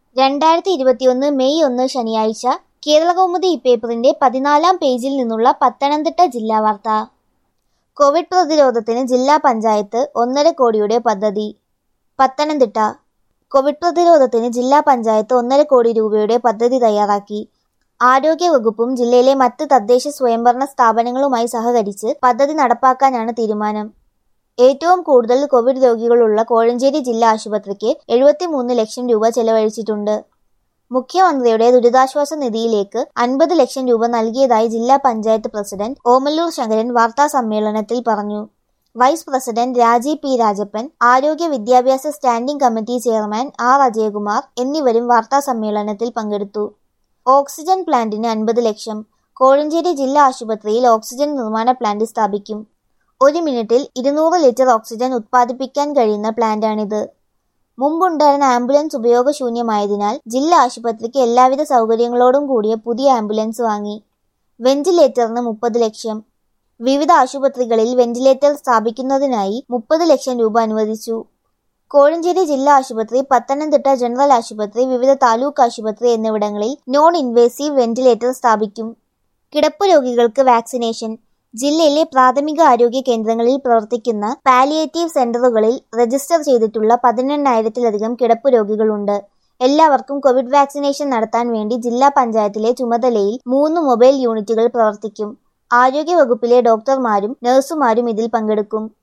രണ്ടായിരത്തി ഇരുപത്തിയൊന്ന് മെയ് ഒന്ന് ശനിയാഴ്ച കേരളകൗമുദി ഇപ്പേപ്പറിന്റെ പതിനാലാം പേജിൽ നിന്നുള്ള പത്തനംതിട്ട ജില്ലാ വാർത്ത കോവിഡ് പ്രതിരോധത്തിന് ജില്ലാ പഞ്ചായത്ത് ഒന്നര കോടിയുടെ പദ്ധതി പത്തനംതിട്ട കോവിഡ് പ്രതിരോധത്തിന് ജില്ലാ പഞ്ചായത്ത് ഒന്നര കോടി രൂപയുടെ പദ്ധതി തയ്യാറാക്കി ആരോഗ്യവകുപ്പും ജില്ലയിലെ മറ്റ് തദ്ദേശ സ്വയംഭരണ സ്ഥാപനങ്ങളുമായി സഹകരിച്ച് പദ്ധതി നടപ്പാക്കാനാണ് തീരുമാനം ഏറ്റവും കൂടുതൽ കോവിഡ് രോഗികളുള്ള കോഴഞ്ചേരി ജില്ലാ ആശുപത്രിക്ക് എഴുപത്തിമൂന്ന് ലക്ഷം രൂപ ചെലവഴിച്ചിട്ടുണ്ട് മുഖ്യമന്ത്രിയുടെ ദുരിതാശ്വാസ നിധിയിലേക്ക് അൻപത് ലക്ഷം രൂപ നൽകിയതായി ജില്ലാ പഞ്ചായത്ത് പ്രസിഡന്റ് ഓമല്ലൂർ ശങ്കരൻ വാർത്താ സമ്മേളനത്തിൽ പറഞ്ഞു vice president Rajeev P Rajappan ആരോഗ്യ വിദ്യാഭ്യാസ standing committee chairman R Ajayakumar എന്നിവരും വാർത്താ സമ്മേളനത്തിൽ പങ്കെടുത്തു ഓക്സിജൻ പ്ലാന്റിന് അൻപത് ലക്ഷം കോഴഞ്ചേരി ജില്ലാ ആശുപത്രിയിൽ ഓക്സിജൻ നിർമ്മാണ പ്ലാന്റ് സ്ഥാപിക്കും ഒരു മിനിറ്റിൽ ഇരുന്നൂറ് ലിറ്റർ ഓക്സിജൻ ഉത്പാദിപ്പിക്കാൻ കഴിയുന്ന പ്ലാന്റാണിത് മുമ്പുണ്ടായിരുന്ന ആംബുലൻസ് ഉപയോഗശൂന്യമായതിനാൽ ജില്ലാ ആശുപത്രിക്ക് എല്ലാവിധ സൗകര്യങ്ങളോടും കൂടിയ പുതിയ ആംബുലൻസ് വാങ്ങി വെന്റിലേറ്ററിന് മുപ്പത് ലക്ഷം വിവിധ ആശുപത്രികളിൽ വെന്റിലേറ്റർ സ്ഥാപിക്കുന്നതിനായി മുപ്പത് ലക്ഷം രൂപ അനുവദിച്ചു കോഴഞ്ചേരി ജില്ലാ ആശുപത്രി പത്തനംതിട്ട ജനറൽ ആശുപത്രി വിവിധ താലൂക്ക് ആശുപത്രി എന്നിവിടങ്ങളിൽ നോൺ ഇൻവേസീവ് വെന്റിലേറ്റർ സ്ഥാപിക്കും കിടപ്പ് രോഗികൾക്ക് വാക്സിനേഷൻ ജില്ലയിലെ പ്രാഥമിക ആരോഗ്യ കേന്ദ്രങ്ങളിൽ പ്രവർത്തിക്കുന്ന പാലിയേറ്റീവ് സെന്ററുകളിൽ രജിസ്റ്റർ ചെയ്തിട്ടുള്ള പതിനെണ്ണായിരത്തിലധികം കിടപ്പ് രോഗികളുണ്ട് എല്ലാവർക്കും കോവിഡ് വാക്സിനേഷൻ നടത്താൻ വേണ്ടി ജില്ലാ പഞ്ചായത്തിലെ ചുമതലയിൽ മൂന്ന് മൊബൈൽ യൂണിറ്റുകൾ പ്രവർത്തിക്കും ആരോഗ്യ വകുപ്പിലെ ഡോക്ടർമാരും നഴ്സുമാരും ഇതിൽ പങ്കെടുക്കും